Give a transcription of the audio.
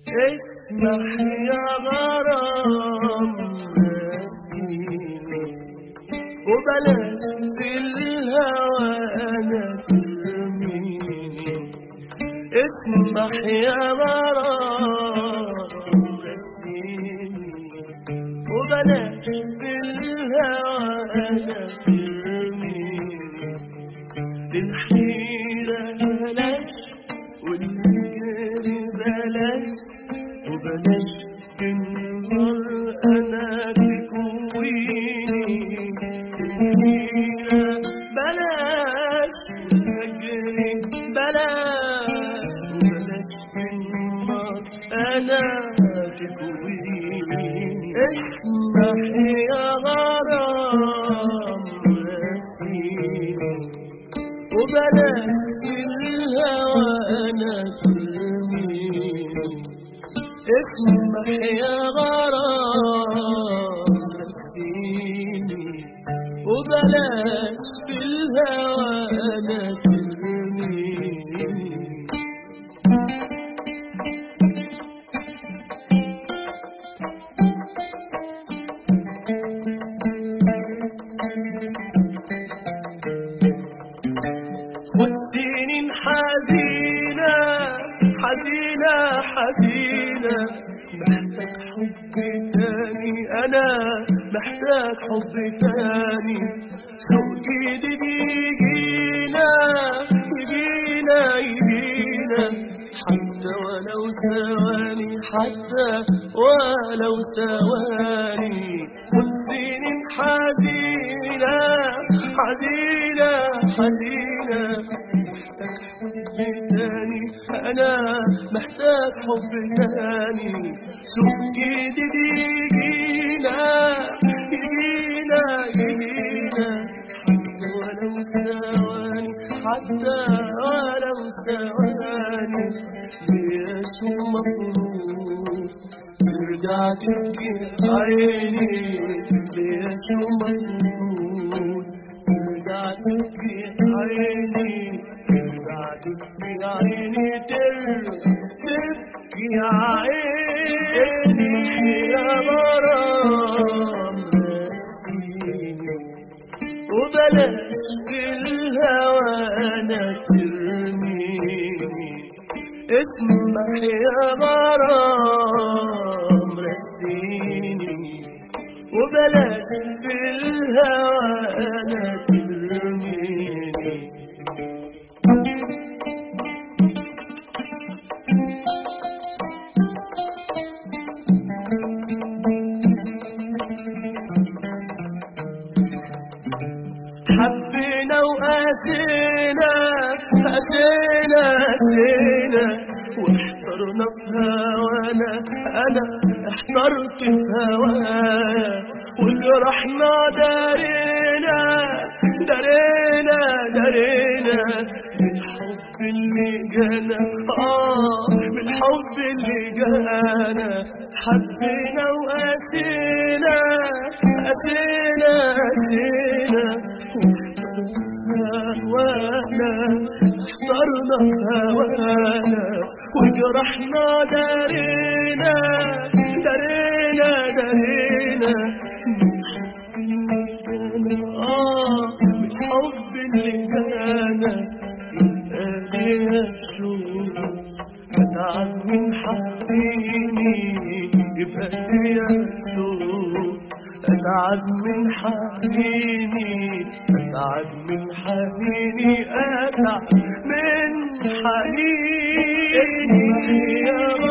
اسمح يا غرام نسيني وبلاش في الهوى انا ترميني اسمح يا غرام نسيني وبلاش في الهوى انا ترميني للحيرة بلاش والجري بلاش وبلاش النار انا تكويني الحيرة بلاش والجري بلاش وبلاش النار انا تكويني اسمح يا غرام نسيني وبلاش في الهوى انا ترميني اسمح يا غرام نسيني وبلاش في الهوى انا ترميني خد سنين حزينة حزينة حزينة محتاج حب تاني أنا محتاج حب تاني سوق جديد يجينا يجينا يجينا حتى ولو ثواني حتى ولو ثواني خد سنين حزينة حزينة حزينة محتاج حب تاني أنا محتاج حب تاني سوق جديد يجينا يجينا يجينا حتى ولو ثواني حتى ولو ثواني ليش مفروض ترجع تبكي عيني ليش مفروض ترجع تبكي عيني ترجع تبكي عيني ترجع تبكي عيني يا غرام نسيني وبلاش في الهوى انا ترميني اسمح يا غرام رسيني وبلاش في الهوى انا ترميني حبينا وقاسينا قاسينا قاسينا واحترنا في هوانا انا احترت في هوايا وجرحنا دارينا دارينا دارينا بالحب اللي جانا اه بالحب اللي جانا حبينا وقاسينا قاسينا قاسينا هوانا احترنا في هوانا وجرحنا دارينا دارينا دارينا بالحب اللي جانا يبقى ليا شوق اتعب من حنيني يبقى ليا شوق اتعب من حنيني اتعب من حنيني اتعب من حنيني يا